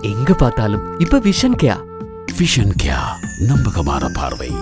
எங்க பார்த்தாலும் இப்ப விஷன் கேயா விஷன் கியா நம்பகமான பார்வை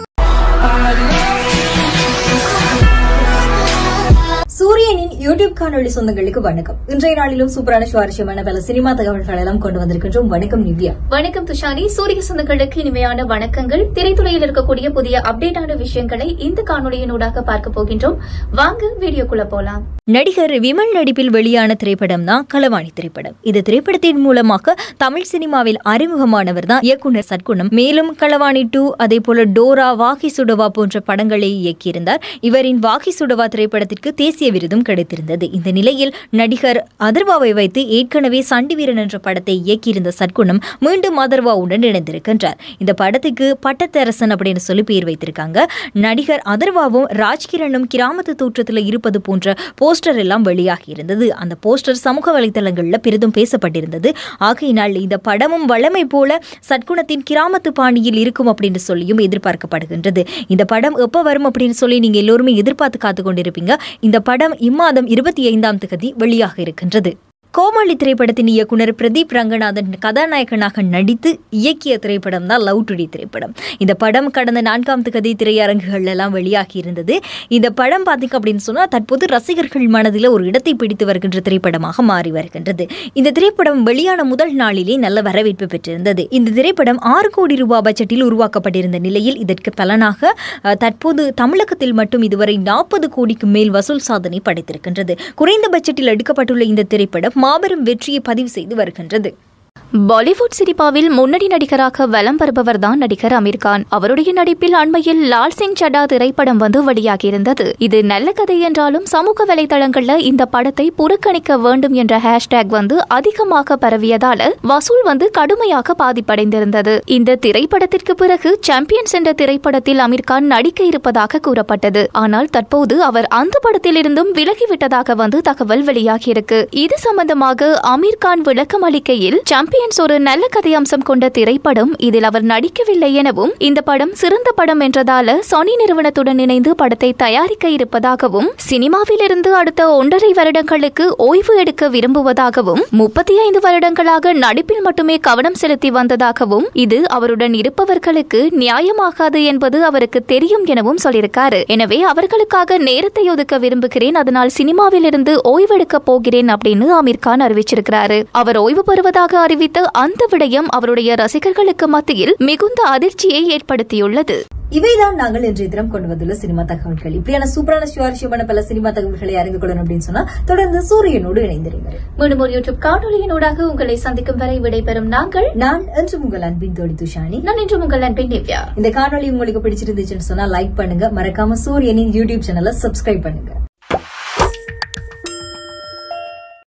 சூரியனின் யூடியூப் காணொளி சொந்தங்களுக்கு வணக்கம் இன்றைய நாளிலும் சூப்பரான சுவாரஸ்யமான பல சினிமா தகவல்கள் எல்லாம் கொண்டு வந்திருக்கின்றோம் வணக்கம் நிவ்யா வணக்கம் துஷானி சூரிய சொந்தங்களுக்கு இனிமையான வணக்கங்கள் திரைத்துறையில் இருக்கக்கூடிய புதிய அப்டேட்டான விஷயங்களை இந்த காணொலியினூடாக பார்க்க போகின்றோம் வாங்க வீடியோக்குள்ள போலாம் நடிகர் விமல் நடிப்பில் வெளியான திரைப்படம் தான் களவாணி திரைப்படம் இந்த திரைப்படத்தின் மூலமாக தமிழ் சினிமாவில் அறிமுகமானவர் தான் இயக்குனர் சத்குணம் மேலும் களவாணி டூ அதே போல டோரா வாகி சுடவா போன்ற படங்களை இயக்கியிருந்தார் இவரின் வாகி சுடவா திரைப்படத்திற்கு தேசிய விருதும் கிடைத்திருந்தது இந்த நிலையில் நடிகர் அதர்வாவை வைத்து ஏற்கனவே சண்டி வீரன் என்ற படத்தை இயக்கியிருந்த சத்குணம் மீண்டும் அதர்வாவுடன் இணைந்திருக்கின்றார் இந்த படத்துக்கு பட்டத்தரசன் அப்படின்னு சொல்லி பேர் வைத்திருக்காங்க நடிகர் அதர்வாவும் ராஜ்கிரனும் கிராமத்து தோற்றத்தில் இருப்பது போன்ற போஸ்டர் எல்லாம் வெளியாகி இருந்தது அந்த போஸ்டர் சமூக வலைதளங்களில் பெரிதும் பேசப்பட்டிருந்தது ஆகையினால் இந்த படமும் வளமை போல சத்குணத்தின் கிராமத்து பாணியில் இருக்கும் அப்படின்னு சொல்லியும் எதிர்பார்க்கப்படுகின்றது இந்த படம் எப்போ வரும் அப்படின்னு சொல்லி நீங்க எல்லோருமே எதிர்பார்த்து காத்து கொண்டிருப்பீங்க இந்த படம் இம்மாதம் இருபத்தி ஐந்தாம் தேதி வெளியாக இருக்கின்றது கோமாளி திரைப்படத்தின் இயக்குனர் பிரதீப் ரங்கநாதன் கதாநாயகனாக நடித்து இயக்கிய திரைப்படம் தான் லவ் டுடே திரைப்படம் இந்த படம் கடந்த நான்காம் தேதி திரையரங்குகள் எல்லாம் வெளியாகி இருந்தது இந்த படம் பார்த்தீங்க அப்படின்னு சொன்னால் தற்போது ரசிகர்கள் மனதில் ஒரு இடத்தை பிடித்து வருகின்ற திரைப்படமாக மாறி வருகின்றது இந்த திரைப்படம் வெளியான முதல் நாளிலே நல்ல வரவேற்பு பெற்றிருந்தது இந்த திரைப்படம் ஆறு கோடி ரூபாய் பட்ஜெட்டில் உருவாக்கப்பட்டிருந்த நிலையில் இதற்கு பலனாக அஹ், தற்போது தமிழகத்தில் மட்டும் இதுவரை நாற்பது கோடிக்கு மேல் வசூல் சாதனை படைத்திருக்கின்றது குறைந்த பட்ஜெட்டில் எடுக்கப்பட்டுள்ள இந்த திரைப்படம் மாபெரும் வெற்றியை பதிவு செய்து வருகின்றது பாலிவுட் சினிமாவில் முன்னணி நடிகராக வலம் வருபவர் தான் நடிகர் அமீர் கான் அவருடைய நடிப்பில் அண்மையில் லால் சிங் சடா திரைப்படம் வந்து வெளியாகியிருந்தது இது நல்ல கதை என்றாலும் சமூக வலைதளங்கள்ல இந்த படத்தை புறக்கணிக்க வேண்டும் என்ற ஹேஷ்டேக் வந்து அதிகமாக பரவியதால வசூல் வந்து கடுமையாக பாதிப்படைந்திருந்தது இந்த திரைப்படத்திற்கு பிறகு சாம்பியன்ஸ் என்ற திரைப்படத்தில் அமீர் கான் நடிக்க இருப்பதாக கூறப்பட்டது ஆனால் தற்போது அவர் அந்த படத்திலிருந்தும் விலகிவிட்டதாக வந்து தகவல் வெளியாகியிருக்கு இது சம்பந்தமாக அமீர் கான் விளக்கம் அளிக்கையில் சாம்பியன்ஸ் ஒரு நல்ல கதை அம்சம் கொண்ட திரைப்படம் இதில் அவர் நடிக்கவில்லை எனவும் இந்த படம் சிறந்த படம் என்றதால சோனி நிறுவனத்துடன் இணைந்து படத்தை தயாரிக்க இருப்பதாகவும் சினிமாவிலிருந்து அடுத்த ஒன்றரை வருடங்களுக்கு ஓய்வு எடுக்க விரும்புவதாகவும் முப்பத்தி ஐந்து வருடங்களாக நடிப்பில் மட்டுமே கவனம் செலுத்தி வந்ததாகவும் இது அவருடன் இருப்பவர்களுக்கு நியாயமாகாது என்பது அவருக்கு தெரியும் எனவும் சொல்லியிருக்காரு எனவே அவர்களுக்காக நேரத்தை ஒதுக்க விரும்புகிறேன் அதனால் சினிமாவிலிருந்து ஓய்வெடுக்க போகிறேன் அப்படின்னு அமீர் கான் அறிவிச்சிருக்கிறாரு அவர் ஓய்வு பெறுவதாக அறிவித்த அந்த விடயம் அவருடைய ரசிகர்களுக்கு மத்தியில் மிகுந்த அதிர்ச்சியை ஏற்படுத்தியுள்ளது இவைதான் நாங்கள் இன்றைய தினம் கொண்டு வந்துள்ள சினிமா தகவல்கள் இப்படியான சூப்பரான சுவாரஸ்யமான பல சினிமா தகவல்களை அறிந்து கொள்ளணும் அப்படின்னு சொன்னா தொடர்ந்து சூரியனோடு இணைந்திருங்கள் மீண்டும் ஒரு யூடியூப் காணொலியினூடாக உங்களை சந்திக்கும் வரை விடைபெறும் நாங்கள் நான் என்று உங்கள் அன்பின் தோழி துஷானி நான் இன்று உங்கள் அன்பின் திவ்யா இந்த காணொளி உங்களுக்கு பிடிச்சிருந்துச்சுன்னு சொன்னா லைக் பண்ணுங்க மறக்காம சூரியனின் யூடியூப் சேனலை சப்ஸ்கிரைப் பண்ணுங்க